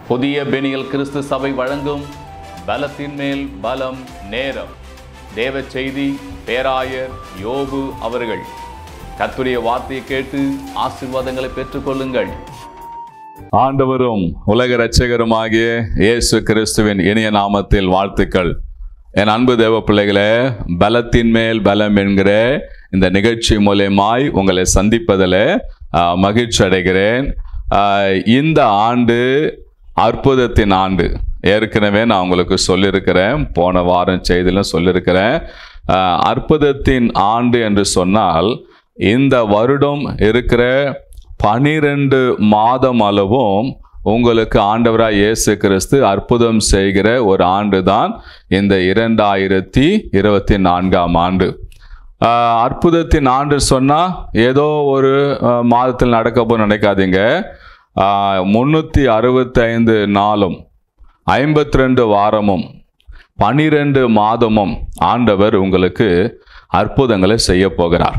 புதிய பெனியல் கிறிஸ்து சபை வழங்கும் பலத்தின் மேல் பலம் நேரம் தேவ செய்தி பேராயர் யோபு அவர்கள் கர்த்தருடைய வார்த்தையை கேட்டு ஆசீர்வாதங்களை பெற்றுக்கொள்ளுங்கள் ஆண்டவரும் உலக இரட்சகருமாகிய இயேசு கிறிஸ்துவின் இனிய நாமத்தில் வாழ்த்துக்கள் என் அன்பு தேவ பிள்ளைகளே பலத்தின் மேல் பலம் என்கிற இந்த நிகழ்ச்சி மூலயமாய் உங்களை சந்திப்பதில் ஆஹ், மகிழ்ச்சி அடைகிறேன் ஆஹ், இந்த ஆண்டு அற்புதத்தின் ஆண்டு ஏற்கனவே நான் உங்களுக்கு சொல்லியிருக்கிறேன் போன வாரம் செய்திலும் சொல்லியிருக்கிறேன் ஆஹ், அற்புதத்தின் ஆண்டு என்று சொன்னால் இந்த வருடம் இருக்கிற பனிரெண்டு மாதம் அளவும் உங்களுக்கு ஆண்டவராய் இயேசு கிறிஸ்து அற்புதம் செய்கிற ஒரு ஆண்டு தான் இந்த இரண்டாயிரத்தி இருபத்தி நான்காம் ஆண்டு ஆஹ், அற்புதத்தின் ஆண்டு சொன்னால் ஏதோ ஒரு ஆஹ், மாதத்தில் நடக்க போய் நினைக்காதீங்க முந்நூற்றி அறுபத்தைந்து நாளும் ஐம்பத்தி ரெண்டு வாரமும் பனிரெண்டு மாதமும் ஆண்டவர் உங்களுக்கு அற்புதங்களை செய்ய போகிறார்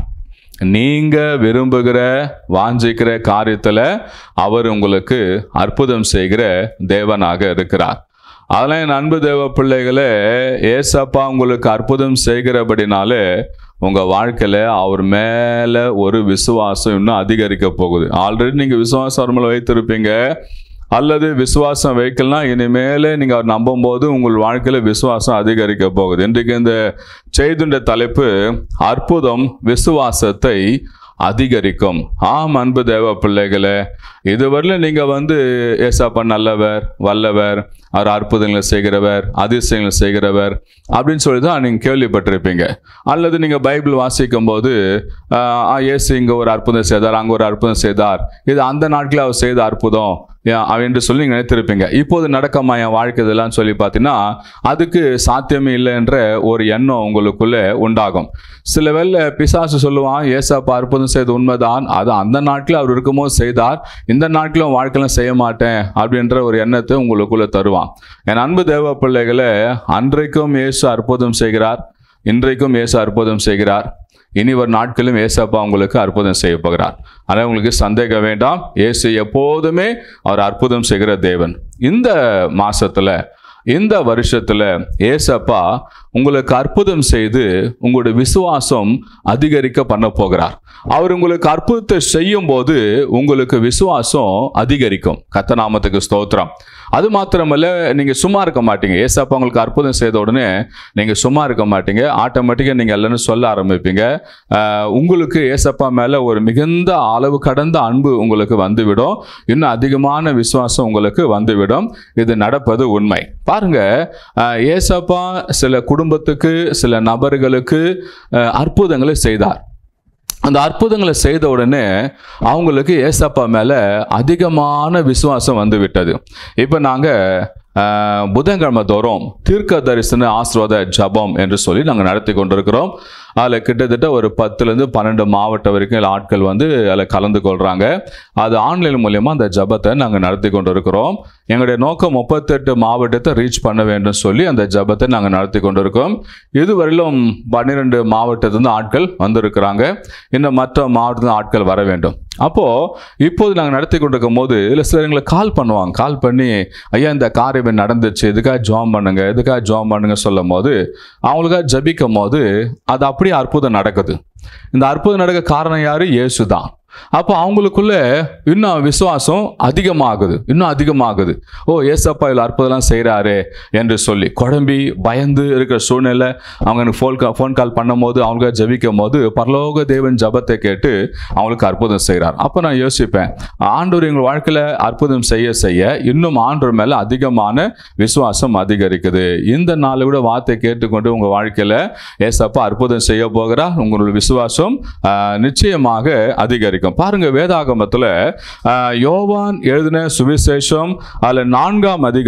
நீங்க விரும்புகிற வாஞ்சிக்கிற காரியத்துல அவர் உங்களுக்கு அற்புதம் செய்கிற தேவனாக இருக்கிறார் அதெல்லாம் என் அன்பு தேவ பிள்ளைகளே ஏசப்பா உங்களுக்கு அற்புதம் செய்கிறபடினாலே உங்க வாழ்க்கையில அவர் மேல ஒரு விசுவாசம் இன்னும் அதிகரிக்க போகுது ஆல்ரெடி நீங்க விசுவாசம் அவர் மேல வைத்திருப்பீங்க அல்லது விசுவாசம் வைக்கலாம் இனிமேலே நீங்கள் அவர் நம்பும்போது உங்கள் வாழ்க்கையில் விசுவாசம் அதிகரிக்க போகுது இன்றைக்கு இந்த செய்துண்ட தலைப்பு அற்புதம் விசுவாசத்தை அதிகரிக்கும் ஆம் அன்பு தேவ பிள்ளைகளே இதுவரையிலும் நீங்கள் வந்து ஏசாப்பா நல்லவர் வல்லவர் அவர் அற்புதங்களை செய்கிறவர் அதிசயங்களை செய்கிறவர் அப்படின்னு சொல்லி தான் நீங்கள் கேள்விப்பட்டிருப்பீங்க அல்லது நீங்கள் பைபிள் வாசிக்கும் போது ஆஹ், ஆ, இயேசு இங்கே ஒரு அற்புதம் செய்தார் அங்கே ஒரு அற்புதம் செய்தார் இது அந்த நாட்களில் அவர் செய்த அற்புதம் ஏன் அவ- என்று சொல்லி நீங்கள் நினைத்திருப்பீங்க இப்போது நடக்கமா என் வாழ்க்கை இதெல்லாம் சொல்லி பார்த்தீங்கன்னா அதுக்கு சாத்தியமே இல்லை என்ற ஒரு எண்ணம் உங்களுக்குள்ளே உண்டாகும் சில வேளை பிசாசு சொல்லுவான் ஏசாப்பா அற்புதம் செய்த உண்மைதான் அது அந்த நாட்டில் அவர் இருக்கும்போது செய்தார் இந்த நாட்டிலும் வாழ்க்கையிலும் செய்ய மாட்டேன் அப்படின்ற ஒரு எண்ணத்தை உங்களுக்குள்ள தருவான் என் அன்பு தேவ பிள்ளைகளே அன்றைக்கும் இயேசு அற்புதம் செய்கிறார் இன்றைக்கும் இயேசு அற்புதம் செய்கிறார் இனி ஒரு நாட்களும் ஏசப்பா உங்களுக்கு அற்புதம் செய்ய போகிறார் ஆனால் உங்களுக்கு சந்தேகம் வேண்டாம் இயேசு எப்போதுமே அவர் அற்புதம் செய்கிற தேவன் இந்த மாசத்துல இந்த வருஷத்துல ஏசப்பா உங்களுக்கு அற்புதம் செய்து உங்களுடைய விசுவாசம் அதிகரிக்க பண்ண போகிறார் அவர் உங்களுக்கு அற்புதத்தை செய்யும் போது உங்களுக்கு விசுவாசம் அதிகரிக்கும் கத்தநாமத்துக்கு ஸ்தோத்திரம் அது மாத்திரமல்ல நீங்க சும்மா இருக்க மாட்டீங்க ஏசப்பா உங்களுக்கு அற்புதம் செய்த உடனே நீங்க சும்மா இருக்க மாட்டீங்க ஆட்டோமேட்டிக்காக நீங்க எல்லாரும் சொல்ல ஆரம்பிப்பீங்க ஆஹ், உங்களுக்கு ஏசப்பா மேல ஒரு மிகுந்த அளவு கடந்த அன்பு உங்களுக்கு வந்துவிடும் இன்னும் அதிகமான விசுவாசம் உங்களுக்கு வந்துவிடும் இது நடப்பது உண்மை பாருங்க ஆஹ், ஏசப்பா சில குடும்பத்துக்கு சில நபர்களுக்கு ஆஹ், அற்புதங்களை செய்தார் அந்த அற்புதங்களை செய்த உடனே அவங்களுக்கு ஏசப்பா மேலே அதிகமான விசுவாசம் வந்து விட்டது இப்போ நாங்கள் புதன்கிழமை தோறும் தீர்க்க தரிசன ஆசீர்வாத ஜபம் என்று சொல்லி நாங்கள் நடத்தி கொண்டிருக்கிறோம் அதில் கிட்டத்தட்ட ஒரு பத்துலேருந்து பன்னெண்டு மாவட்டம் வரைக்கும் இதுல ஆட்கள் வந்து அதில் கலந்து கொள்கிறாங்க அது ஆன்லைன் மூலியமாக அந்த ஜபத்தை நாங்கள் நடத்தி கொண்டிருக்கிறோம் எங்களுடைய நோக்கம் முப்பத்தெட்டு மாவட்டத்தை ரீச் பண்ண வேண்டும் சொல்லி அந்த ஜபத்தை நாங்கள் நடத்தி கொண்டிருக்கோம் இதுவரையிலும் பன்னிரெண்டு மாவட்டத்திலிருந்து ஆட்கள் வந்திருக்கிறாங்க இன்னும் மற்ற மாவட்டத்தில் ஆட்கள் வர வேண்டும் அப்போ இப்போது நாங்கள் நடத்தி கொண்டிருக்கும் போது இல்லை சிலர் எங்களுக்கு கால் பண்ணுவாங்க கால் பண்ணி ஐயா இந்த காரியம் நடந்துச்சு இதுக்காக ஜாம் பண்ணுங்க இதுக்காக ஜாம் பண்ணுங்க சொல்லும் போது அவங்களுக்காக ஜபிக்கும் போது அது அப்படியே அற்புதம் நடக்குது இந்த அற்புதம் நடக்க காரணம் யாரு இயேசு தான் அப்போ அவங்களுக்குள்ள இன்னும் விசுவாசம் அதிகமாகுது இன்னும் அதிகமாகுது ஓ ஏசப்பா இதில் அற்புதம்லாம் செய்கிறாரு என்று சொல்லி குழம்பி பயந்து இருக்கிற சூழ்நிலை அவங்க எனக்கு ஃபோன் கால் ஃபோன் கால் பண்ணும்போது அவங்க ஜெபிக்கும் போது பரலோக தேவன் ஜபத்தை கேட்டு அவங்களுக்கு அற்புதம் செய்கிறார் அப்போ நான் யோசிப்பேன் ஆண்டவர் எங்கள் வாழ்க்கையில் அற்புதம் செய்ய செய்ய இன்னும் ஆண்டவர் மேலே அதிகமான விசுவாசம் அதிகரிக்குது இந்த நாளை விட வார்த்தை கேட்டுக்கொண்டு உங்கள் வாழ்க்கையில் ஏசப்பா அற்புதம் செய்ய போகிறார் உங்களுடைய விசுவாசம் ஆஹ், நிச்சயமாக அதிகரிக்கும் பாருங்க வேதாகமத்தில் ஆஹ், யோவான் எழுதின சுவிசேஷம் அதில் நான்காம் அதிகாரம்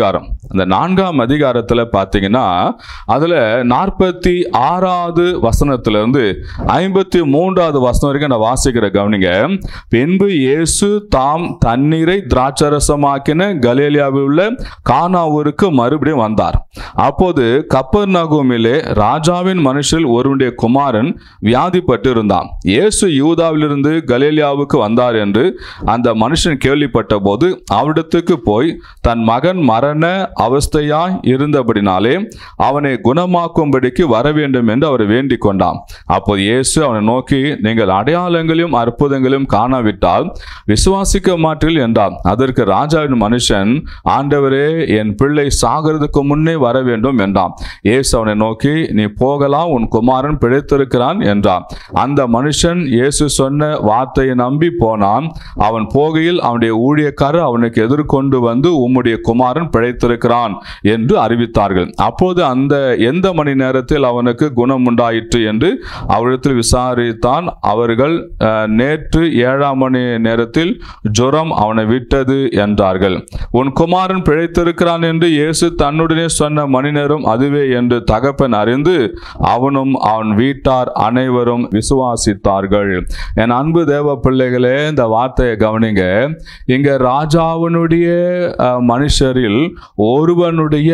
அந்த நான்காம் அதிகாரத்தில் பார்த்தீங்கன்னா அதில் நாற்பத்தி ஆறாவது வசனத்திலிருந்து ஐம்பத்தி மூன்றாவது வசனம் வரைக்கும் நான் வாசிக்கிற கவனிங்க பின்பு இயேசு தாம் தண்ணீரை திராட்சரசமாக்கின கலேலியாவில் உள்ள கானாவூருக்கு மறுபடியும் வந்தார் அப்போது கப்பர் நகூமிலே ராஜாவின் மனுஷில் ஒருவனுடைய குமாரன் வியாதிப்பட்டு இருந்தான் இயேசு யூதாவிலிருந்து கலேலியாவுக்கு வந்தார் என்று அந்த மனுஷன் கேள்விப்பட்ட போது அவரிடத்துக்கு போய் தன் மகன் மரண அவஸ்தையாய் இருந்தபடினாலே அவனை குணமாக்கும்படிக்கு வர வேண்டும் என்று அவர் வேண்டிக் கொண்டான் அப்போது இயேசு அவனை நோக்கி நீங்கள் அடையாளங்களையும் அற்புதங்களையும் காணாவிட்டால் விசுவாசிக்க மாட்டீர்கள் என்றார் அதற்கு ராஜாவின் மனுஷன் ஆண்டவரே என் பிள்ளை சாகிறதுக்கு முன்னே வர வேண்டும் என்றான் இயேசு அவனை நோக்கி நீ போகலாம் உன் குமாரன் பிழைத்திருக்கிறான் என்றான் அந்த மனுஷன் இயேசு சொன்ன வார்த்தையை நம்பி போனான் அவன் போகையில் அவனுடைய ஊழியக்காரர் அவனுக்கு எதிர்கொண்டு வந்து உம்முடைய குமாரன் பிழைத்திருக்கிறான் என்று அறிவித்தார்கள் அப்போது அந்த எந்த மணி நேரத்தில் அவனுக்கு குணம் உண்டாயிற்று என்று அவரிடத்தில் விசாரித்தான் அவர்கள் அஹ், நேற்று ஏழாம் மணி நேரத்தில் ஜுரம் அவனை விட்டது என்றார்கள் உன் குமாரன் பிழைத்திருக்கிறான் என்று இயேசு தன்னுடனே சொன்ன மணி நேரம் அதுவே என்று தகப்பன் அறிந்து அவனும் அவன் வீட்டார் அனைவரும் விசுவாசித்தார்கள் என் அன்பு தேவ பிள்ளைகளே இந்த வார்த்தையை கவனிங்க இங்க ராஜாவினுடைய அஹ், மனுஷரில் ஒருவனுடைய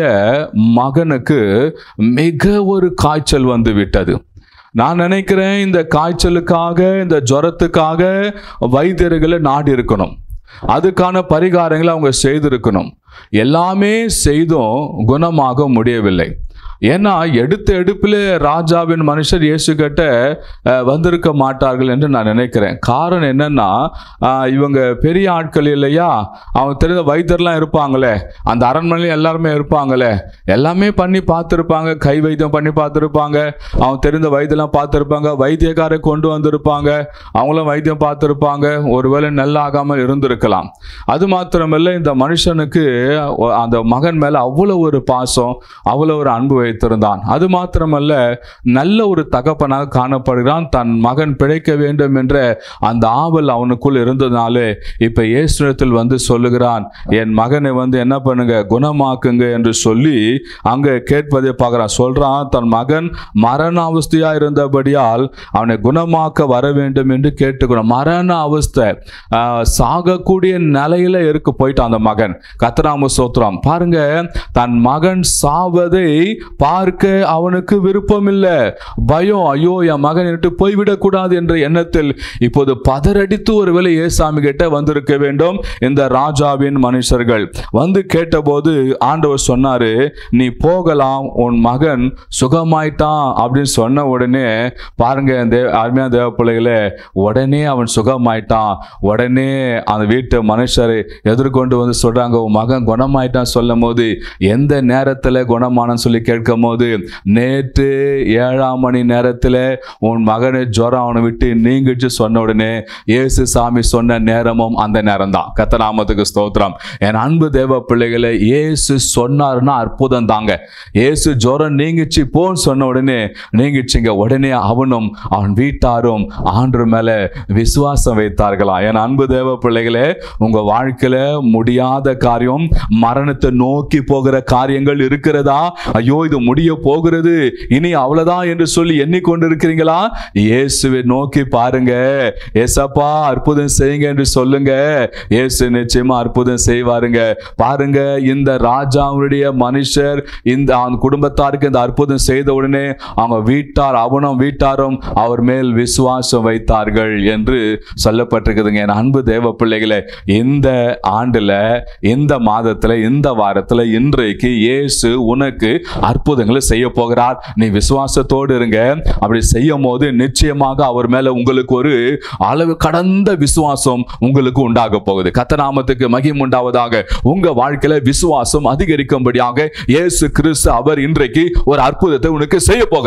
மகனுக்கு மிக ஒரு காய்ச்சல் வந்து விட்டது நான் நினைக்கிறேன் இந்த காய்ச்சலுக்காக இந்த ஜுரத்துக்காக வைத்தியர்களை நாடி இருக்கணும் அதுக்கான பரிகாரங்களை அவங்க செய்திருக்கணும் எல்லாமே செய்தும் குணமாக முடியவில்லை ஏன்னா எடுத்த எடுப்பில் ராஜாவின் மனுஷர் இயேசு கிட்ட அஹ், வந்திருக்க மாட்டார்கள் என்று நான் நினைக்கிறேன் காரணம் என்னன்னா அஹ், இவங்க பெரிய ஆட்கள் இல்லையா அவங்க தெரிந்த வைத்தியர்லாம் இருப்பாங்களே அந்த அரண்மனையில் எல்லாருமே இருப்பாங்களே எல்லாமே பண்ணி பார்த்துருப்பாங்க கை வைத்தியம் பண்ணி பார்த்துருப்பாங்க அவங்க தெரிந்த வைத்தியெல்லாம் பார்த்துருப்பாங்க வைத்தியக்காரை கொண்டு வந்திருப்பாங்க அவங்களும் வைத்தியம் பார்த்துருப்பாங்க ஒருவேளை நல்லாகாமல் இருந்திருக்கலாம் அது மாத்திரமல்ல இந்த மனுஷனுக்கு ஒ- அந்த மகன் மேல அவ்வளவு ஒரு பாசம் அவ்வளவு ஒரு அன்பு வைத்திருந்தான் அது மாத்திரமல்ல நல்ல ஒரு தகப்பனாக காணப்படுகிறான் தன் மகன் பிழைக்க வேண்டும் என்ற அந்த ஆவல் அவனுக்குள் இருந்ததுனாலே இப்ப இயேசுடத்தில் வந்து சொல்லுகிறான் என் மகனை வந்து என்ன பண்ணுங்க குணமாக்குங்க என்று சொல்லி அங்க கேட்பதை பார்க்கறான் சொல்றான் தன் மகன் மரண அவஸ்தையா இருந்தபடியால் அவனை குணமாக்க வர வேண்டும் என்று கேட்டுக்கணும் மரண அவஸ்தை ஆஹ், சாகக்கூடிய நிலையில இருக்கு போயிட்டான் அந்த மகன் கத்தராம சோத்திரம் பாருங்க தன் மகன் சாவதை பார்க்க அவனுக்கு விருப்பம் இல்லை பயம் ஐயோ என் மகன் விட்டு போய்விடக் கூடாது என்ற எண்ணத்தில் இப்போது பதறடித்து ஒருவேளை ஏசாமி கிட்ட வந்திருக்க வேண்டும் இந்த ராஜாவின் மனுஷர்கள் வந்து கேட்டபோது ஆண்டவர் சொன்னாரு நீ போகலாம் உன் மகன் சுகமாயிட்டான் அப்படின்னு சொன்ன உடனே பாருங்க தே அருமையான தேவ பிள்ளைகளே உடனே அவன் சுகமாயிட்டான் உடனே அந்த வீட்டு மனுஷரை எதிர்கொண்டு வந்து சொல்றாங்க உன் மகன் குணமாயிட்டான் சொல்லும் போது எந்த நேரத்துல குணமானன்னு சொல்லி கேட்கும் போது நேற்று ஏழாம் மணி நேரத்துல உன் மகனை ஜுரம் அவனை விட்டு நீங்கிச்சு சொன்ன உடனே இயேசு சாமி சொன்ன நேரமும் அந்த நேரம் தான் கத்தநாமத்துக்கு ஸ்தோத்திரம் என் அன்பு தேவ பிள்ளைகளை இயேசு சொன்னாருன்னா அற்புதம் தாங்க இயேசு ஜுரம் நீங்கிச்சு போன்னு சொன்ன உடனே நீங்கிச்சுங்க உடனே அவனும் அவன் வீட்டாரும் ஆண்டு மேல விசுவாசம் வைத்தார்களாம் என் அன்பு தேவ பிள்ளைகளே உங்க வாழ்க்கையில முடியாத காரியம் மரணத்தை நோக்கி போகிற காரியங்கள் இருக்கிறதா ஐயோ இது முடிய போகிறது இனி அவ்வளவுதான் என்று சொல்லி எண்ணிக்கொண்டிருக்கிறீங்களா இயேசுவை நோக்கி பாருங்க ஏசப்பா அற்புதம் செய்யுங்க என்று சொல்லுங்க இயேசு நிச்சயமா அற்புதம் செய்வாருங்க பாருங்க இந்த ராஜாவுடைய மனுஷர் இந்த அந்த குடும்பத்தாருக்கு இந்த அற்புதம் செய்த உடனே அவங்க வீட்டார் அவனும் வீட்டாரும் அவர் மேல் விசுவாசம் வைத்தார்கள் என்று சொல்லப்பட்டிருக்குதுங்க என் அன்பு தேவ பிள்ளைகளே இந்த ஆண்டுல இந்த மாதத்துல இந்த வாரத்துல இன்றைக்கு இயேசு உனக்கு அற்புதங்களை செய்ய போகிறார் நீ விசுவாசத்தோடு இருங்க அப்படி செய்யும் போது நிச்சயமாக அவர் மேல உங்களுக்கு ஒரு அளவு கடந்த விசுவாசம் உங்களுக்கு உண்டாக போகுது கத்தநாமத்துக்கு மகிம் உண்டாவதாக உங்க வாழ்க்கையில விசுவாசம் அதிகரிக்கும்படியாக இயேசு கிறிஸ்து அவர் இன்றைக்கு ஒரு அற்புதத்தை உனக்கு செய்ய போகிறார்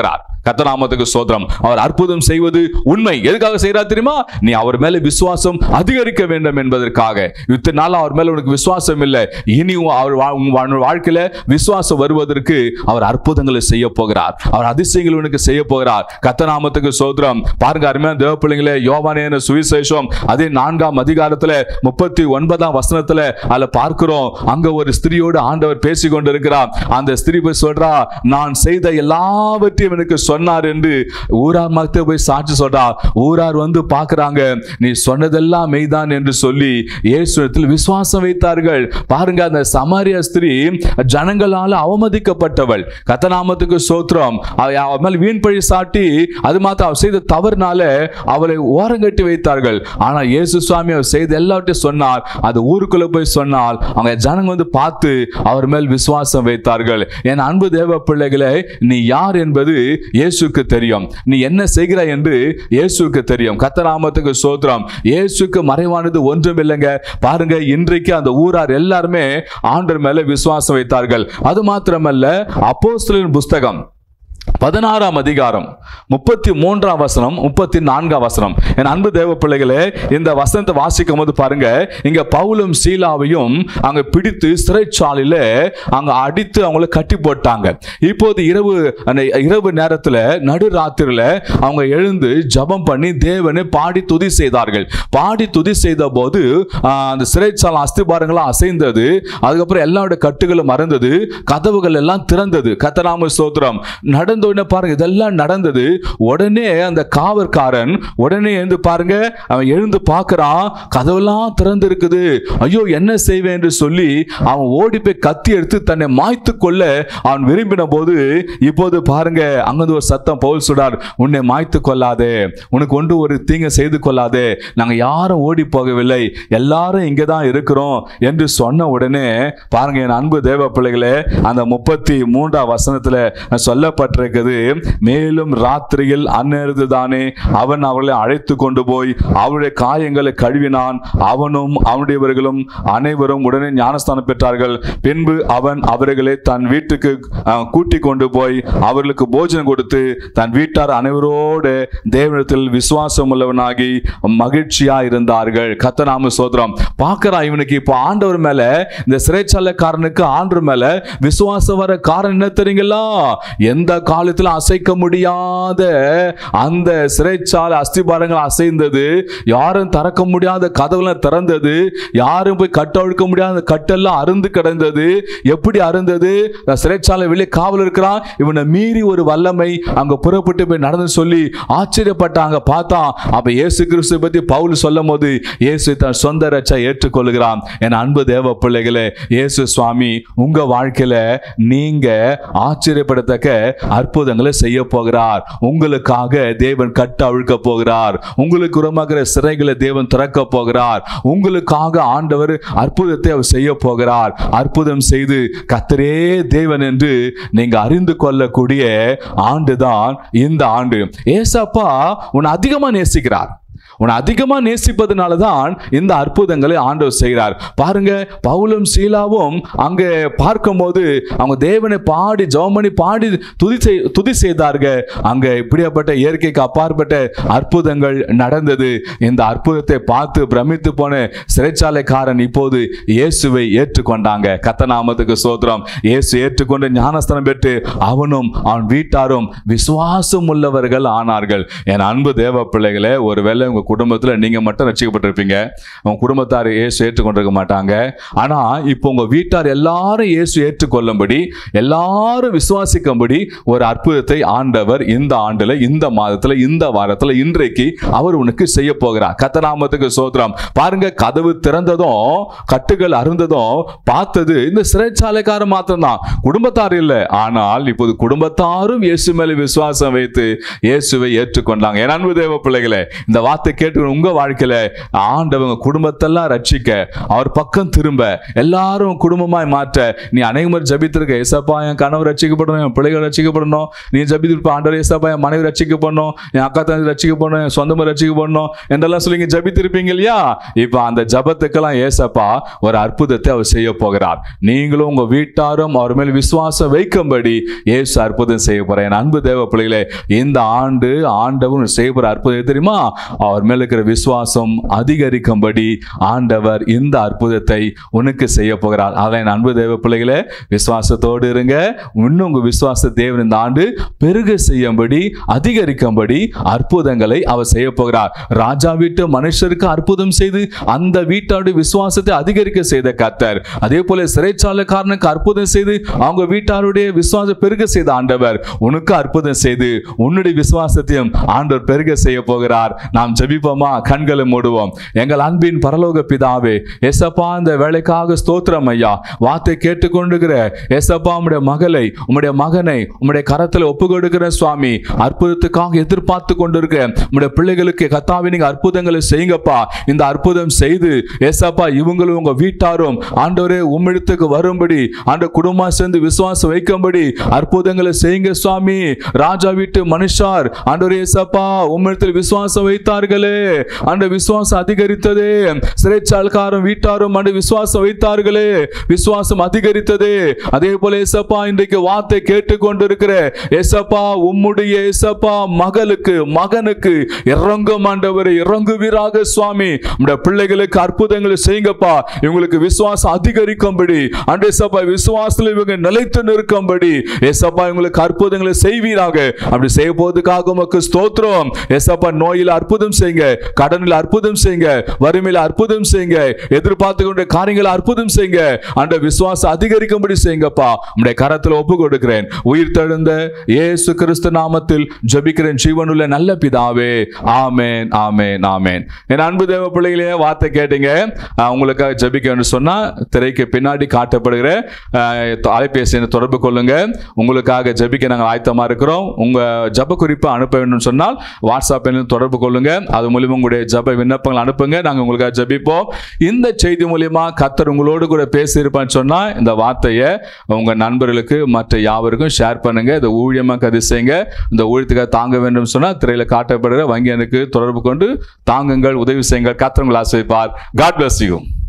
கத்தநாமத்துக்கு சோதரம் அவர் அற்புதம் செய்வது உண்மை எதுக்காக செய்யறார் தெரியுமா நீ அவர் மேல விசுவாசம் அதிகரிக்க வேண்டும் என்பதற்காக இத்தனை நாள் அவர் மேல உனக்கு விசுவாசம் இல்லை இனி உன் அவர் வா- உன் வா- வாழ்க்கையில விசுவாசம் வருவதற்கு அவர் அற்புதங்களை செய்ய போகிறார் அவர் அதிசயங்கள் உனக்கு செய்ய போகிறார் கத்தநாமத்துக்கு சோதரம் பாருங்க அருமையான தேவ பிள்ளைங்களே யோவானேன சுவிசேஷம் அதே நான்காம் அதிகாரத்துல முப்பத்தி ஒன்பதாம் வசனத்துல அதுல பார்க்கிறோம் அங்க ஒரு ஸ்திரியோடு ஆண்டவர் பேசி கொண்டிருக்கிறார் அந்த ஸ்திரீ போய் சொல்றா நான் செய்த எல்லாவற்றையும் எனக்கு சொன்னார் என்று ஊரார் மக்த போய் சாட்சி சொல்றா ஊரார் வந்து பார்க்கறாங்க நீ சொன்னதெல்லாம் மெய்தான் என்று சொல்லி இயேசுவிடத்தில் விசுவாசம் வைத்தார்கள் பாருங்க அந்த சமாரிய ஸ்திரீ ஜனங்களால அவமதிக்கப்பட்டவள் கத்தநாமத்துக்கு சோத்திரம் அவ- அவ மேல் வீண் பழி சாட்டி அது மாத்திரம் அவள் செய்த தவறுனால அவளை ஓரங்கட்டி வைத்தார்கள் ஆனா இயேசு சுவாமி அவர் செய்த எல்லாவற்றையும் சொன்னார் அது ஊருக்குள்ள போய் சொன்னால் அவங்க ஜனங்க வந்து பார்த்து அவர் மேல் விசுவாசம் வைத்தார்கள் என் அன்பு தேவ பிள்ளைகளே நீ யார் என்பது இயேசுக்கு தெரியும் நீ என்ன செய்கிறாய் என்று இயேசுக்கு தெரியும் கத்தநாமத்துக்கு சோத்திரம் இயேசுக்கு மறைவானது ஒன்றும் இல்லைங்க பாருங்க இன்றைக்கு அந்த ஊரார் எல்லாருமே ஆண்டர் மேல விசுவாசம் வைத்தார்கள் அது மாத்திரமல்ல அப்போஸ்தலரின் புஸ்தகம் பதினாறாம் அதிகாரம் முப்பத்தி மூன்றாம் வசனம் முப்பத்தி நான்காம் வசனம் என் அன்பு தேவ பிள்ளைகளே இந்த வசனத்தை வாசிக்கும் போது பாருங்க இங்க பவுலும் சீலாவையும் அங்க பிடித்து சிறைச்சாலையில அங்க அடித்து அவங்கள கட்டி போட்டாங்க இப்போது இரவு அந்த இரவு நேரத்துல நடு ராத்திரில அவங்க எழுந்து ஜெபம் பண்ணி தேவனை பாடி துதி செய்தார்கள் பாடி துதி செய்த போது ஆஹ், அந்த சிறைச்சாலை அஸ்திபாரங்களும் அசைந்தது அதுக்கப்புறம் எல்லாரோட கட்டுகளும் மறந்தது கதவுகள் எல்லாம் திறந்தது கத்தராம ஸ்தோத்திரம் நடந்த உடனே பாருங்க இதெல்லாம் நடந்தது உடனே அந்த காவற்காரன் உடனே எழுந்து பாருங்க அவன் எழுந்து பார்க்கறான் கதவெல்லாம் திறந்து இருக்குது ஐயோ என்ன செய்வேன் என்று சொல்லி அவன் ஓடி போய் கத்தி எடுத்து தன்னை மாய்த்து கொள்ள அவன் விரும்பின போது இப்போது பாருங்க அங்கிருந்து ஒரு சத்தம் பவுல் சுடார் உன்னை மாய்த்து கொள்ளாதே உனக்கு ஒன்று ஒரு தீங்க செய்து கொள்ளாதே நாங்க யாரும் ஓடி போகவில்லை எல்லாரும் இங்கே தான் இருக்கிறோம் என்று சொன்ன உடனே பாருங்க என் அன்பு தேவ பிள்ளைகளே அந்த முப்பத்தி மூன்றாம் வசனத்துல சொல்லப்பட்டிருக்குது மேலும் ராத்திரியில் அந்நேரத்து தானே அவன் அவர்களை அழைத்து கொண்டு போய் அவருடைய காயங்களை கழுவினான் அவனும் அவனுடையவர்களும் அனைவரும் உடனே ஞானஸ்தானம் பெற்றார்கள் பின்பு அவன் அவர்களை தன் வீட்டுக்கு அஹ், கூட்டிக் கொண்டு போய் அவர்களுக்கு போஜனம் கொடுத்து தன் வீட்டார் அனைவரோடு தேவனிடத்தில் விசுவாசம் உள்ளவனாகி மகிழ்ச்சியா இருந்தார்கள் கத்தநாம சோதரம் பார்க்கறான் இவனுக்கு இப்போ ஆண்டவர் மேல இந்த சிறைச்சாலைக்காரனுக்கு ஆண்டவர் மேல விசுவாசம் வர காரணம் என்ன தெரியுங்களா எந்த காலத்துல அசைக்க முடியாத அந்த சிறைச்சாலை அஸ்திபாரங்கள் அசைந்தது யாரும் திறக்க முடியாத கதவுலாம் திறந்தது யாரும் போய் கட்டவிழ்க்க முடியாத கட்டெல்லாம் அருந்து கிடந்தது எப்படி அருந்தது சிறைச்சாலை வெளியே காவல் இருக்கிறான் இவனை மீறி ஒரு வல்லமை அங்க புறப்பட்டு போய் நடந்து சொல்லி ஆச்சரியப்பட்டாங்க பார்த்தா அப்ப இயேசு கிறிஸ்து பத்தி பவுல் சொல்லும் போது இயேசு தன் சொந்த ரச்சா ஏற்றுக்கொள்கிறான் என் அன்பு தேவ பிள்ளைகளே இயேசு சுவாமி உங்க வாழ்க்கையில நீங்க ஆச்சரியப்படத்தக்க அற்புதங்களை செய்ய போகிறார் உங்களுக்காக தேவன் கட்ட அழுக்க போகிறார் உங்களுக்கு உரமாகிற சிறைகளை தேவன் திறக்க போகிறார் உங்களுக்காக ஆண்டவர் அற்புதத்தை அவர் செய்ய போகிறார் அற்புதம் செய்து கத்தரே தேவன் என்று நீங்க அறிந்து கொள்ளக்கூடிய ஆண்டுதான் இந்த ஆண்டு ஏசப்பா உன்னை அதிகமா நேசிக்கிறார் உன்னை அதிகமா நேசிப்பதனால தான் இந்த அற்புதங்களை ஆண்டவர் செய்கிறார் பாருங்க பவுலும் சீலாவும் அங்கே பார்க்கும்போது அவங்க தேவனை பாடி ஜெபம் பண்ணி பாடி துதி செய் துதி செய்தார்கள் அங்க இப்படியாப்பட்ட இயற்கைக்கு அப்பாற்பட்ட அற்புதங்கள் நடந்தது இந்த அற்புதத்தை பார்த்து பிரமித்து போன சிறைச்சாலைக்காரன் இப்போது இயேசுவை ஏற்றுக்கொண்டாங்க கத்தநாமத்துக்கு சோத்திரம் இயேசு ஏற்றுக்கொண்டு ஞானஸ்தானம் பெற்று அவனும் அவன் வீட்டாரும் விசுவாசம் உள்ளவர்கள் ஆனார்கள் என் அன்பு தேவ பிள்ளைகளே ஒருவேளை உங்க குடும்பத்துல நீங்க மட்டும் ரட்சிக்கப்பட்டிருப்பீங்க உங்க குடும்பத்தார் இயேசு ஏற்றுக்கொண்டிருக்க மாட்டாங்க ஆனா இப்போ உங்க வீட்டார் எல்லாரும் இயேசு ஏற்றுக்கொள்ளும்படி எல்லாரும் விசுவாசிக்கும்படி ஒரு அற்புதத்தை ஆண்டவர் இந்த ஆண்டுல இந்த மாதத்துல இந்த வாரத்துல இன்றைக்கு அவர் உனக்கு செய்ய போகிறார் கத்தநாமத்துக்கு சோத்திரம் பாருங்க கதவு திறந்ததும் கட்டுகள் அருந்ததும் பார்த்தது இந்த சிறைச்சாலைக்காரன் மாத்திரம்தான் குடும்பத்தார் இல்லை ஆனால் இப்போது குடும்பத்தாரும் இயேசு மேல விசுவாசம் வைத்து இயேசுவை ஏற்றுக்கொண்டாங்க என் அன்பு தேவ பிள்ளைகளே இந்த வார்த்தை கேட்டு உங்க வாழ்க்கையில ஆண்டவங்க குடும்பத்தெல்லாம் ரட்சிக்க அவர் பக்கம் திரும்ப எல்லாரும் குடும்பமாய் மாற்ற நீ அநேக முறை ஜபித்திருக்க ஏசப்பா என் கணவர் ரட்சிக்கப்படணும் என் பிள்ளைகள் ரட்சிக்கப்படணும் நீ ஜபித்திருப்ப ஆண்டவர் ஏசப்பா என் மனைவி ரட்சிக்கப்படணும் என் அக்கா தங்கச்சி ரட்சிக்கப்படணும் என் சொந்தமாக ரட்சிக்கப்படணும் என்றெல்லாம் சொல்லி நீங்க ஜபித்திருப்பீங்க இல்லையா இப்போ அந்த ஜபத்துக்கெல்லாம் ஏசப்பா ஒரு அற்புதத்தை அவர் செய்ய போகிறார் நீங்களும் உங்க வீட்டாரும் அவர் மேல் விசுவாசம் வைக்கும்படி இயேசு அற்புதம் செய்ய போறார் என் அன்பு தேவ பிள்ளைகளே இந்த ஆண்டு ஆண்டவர் செய்ய போற அற்புதம் எது தெரியுமா அவர் மேல் இருக்கிற விசுவாசம் அதிகரிக்கும்படி ஆண்டவர் இந்த அற்புதத்தை உனக்கு செய்ய போகிறார் அதான் என் அன்பு தேவ பிள்ளைகளே விசுவாசத்தோடு இருங்க இன்னும் உங்க விசுவாச தேவன் இந்த ஆண்டு பெருக செய்யும்படி அதிகரிக்கும்படி அற்புதங்களை அவர் செய்ய போகிறார் ராஜா வீட்டு மனுஷருக்கு அற்புதம் செய்து அந்த வீட்டாருடைய விசுவாசத்தை அதிகரிக்க செய்த கர்த்தர் அதே போல சிறைச்சாலைக்காரனுக்கு அற்புதம் செய்து அவங்க வீட்டாருடைய விசுவாசம் பெருக செய்த ஆண்டவர் உனக்கு அற்புதம் செய்து உன்னுடைய விசுவாசத்தையும் ஆண்டவர் பெருக செய்ய போகிறார் நாம் ஜெபிப்போமா கண்களை மூடுவோம் எங்கள் அன்பின் பரலோக பிதாவே எசப்பா இந்த வேலைக்காக ஸ்தோத்திரம் ஐயா வார்த்தை கேட்டுக்கொண்டுகிற எசப்பா உம்முடைய மகளை உம்முடைய மகனை உம்முடைய கரத்தில் ஒப்பு கொடுக்கிற சுவாமி அற்புதத்துக்காக எதிர்பார்த்து கொண்டிருக்க உம்முடைய பிள்ளைகளுக்கு கத்தாவி நீங்க அற்புதங்களை செய்யுங்கப்பா இந்த அற்புதம் செய்து ஏசப்பா இவங்களும் உங்க வீட்டாரும் ஆண்டவரே உம்மிடத்துக்கு வரும்படி ஆண்ட குடும்பம் சேர்ந்து விசுவாசம் வைக்கும்படி அற்புதங்களை செய்யுங்க சுவாமி ராஜா வீட்டு மனுஷார் ஆண்டவரே ஏசப்பா உம்மிடத்தில் விசுவாசம் வைத்தார்களே அந்த விசுவாசம் அதிகரித்ததே சிறைச்சால்காரும் வீட்டாரும் ஆண்டு விசுவாசம் வைத்தார்களே விசுவாசம் அதிகரித்ததே அதே போல ஏசப்பா இன்றைக்கு வார்த்தை கேட்டுக்கொண்டிருக்கிற ஏசப்பா உம்முடைய ஏசப்பா மகளுக்கு மகனுக்கு இறங்கும் ஆண்டவரை இறங்குவீராக சுவாமி உம்முடைய பிள்ளைகளுக்கு அற்புதங்களை செய்யுங்கப்பா இவங்களுக்கு விசுவாசம் அதிகரிக்கும்படி அண்டே சப்பா விசுவாசத்தில் இவங்க நிலைத்து நிற்கும்படி ஏசப்பா இவங்களுக்கு அற்புதங்களை செய்வீராக அப்படி செய்ய போவதுக்காக உமக்கு ஸ்தோத்திரம் ஏசப்பா நோயில் அற்புதம் செய்யுங்க கடனில் அற்புதம் செய்யுங்க வறுமையில் அற்புதம் செய்யுங்க எதிர்பார்த்து கொண்ட காரியங்களை அற்புதம் செய்யுங்க அந்த விசுவாசம் அதிகரிக்கும்படி செய்யுங்கப்பா உம்முடைய கரத்தில் ஒப்பு கொடுக்கிறேன் உயிர் தெழுந்த இயேசு கிறிஸ்து நாமத்தில் ஜெபிக்கிறேன் ஜீவனுள்ள நல்ல பிதாவே ஆமேன் ஆமேன் ஆமேன் என் அன்பு தேவ பிள்ளைகளே வார்த்தை கேட்டீங்க அஹ் உங்களுக்காக ஜெபிக்கணும்னு சொன்னா திரைக்கு பின்னாடி காட்டப்படுகிற அஹ், அலைபேசி எண்ணை தொடர்பு கொள்ளுங்க உங்களுக்காக ஜெபிக்க நாங்கள் ஆயத்தமா இருக்கிறோம் உங்க ஜப குறிப்பை அனுப்ப வேண்டும் சொன்னால் வாட்ஸ்அப் எண்ணில் தொடர்பு கொள்ளுங்க அது மூலியமா உங்களுடைய ஜப விண்ணப்பங்கள் அனுப்புங்க நாங்கள் உங்களுக்காக ஜெபிப்போம் இந்த செய்தி மூலியமா கத்தர் உங்களோடு கூட பேசியிருப்பான்னு சொன்னா இந்த வார்த்தையை உங்க நண்பர்களுக்கு மற்ற யாவருக்கும் ஷேர் பண்ணுங்க இந்த ஊழியமா கதை செய்யுங்க இந்த ஊழியத்துக்காக தாங்க வேண்டும் சொன்னா திரையில காட்டப்படுகிற வங்கி எனக்கு தொடர்பு கொண்டு தாங்குங்கள் உதவி செய்யுங்கள் கத்தர் உங்களை ஆசிரிப்பார் காட் bless you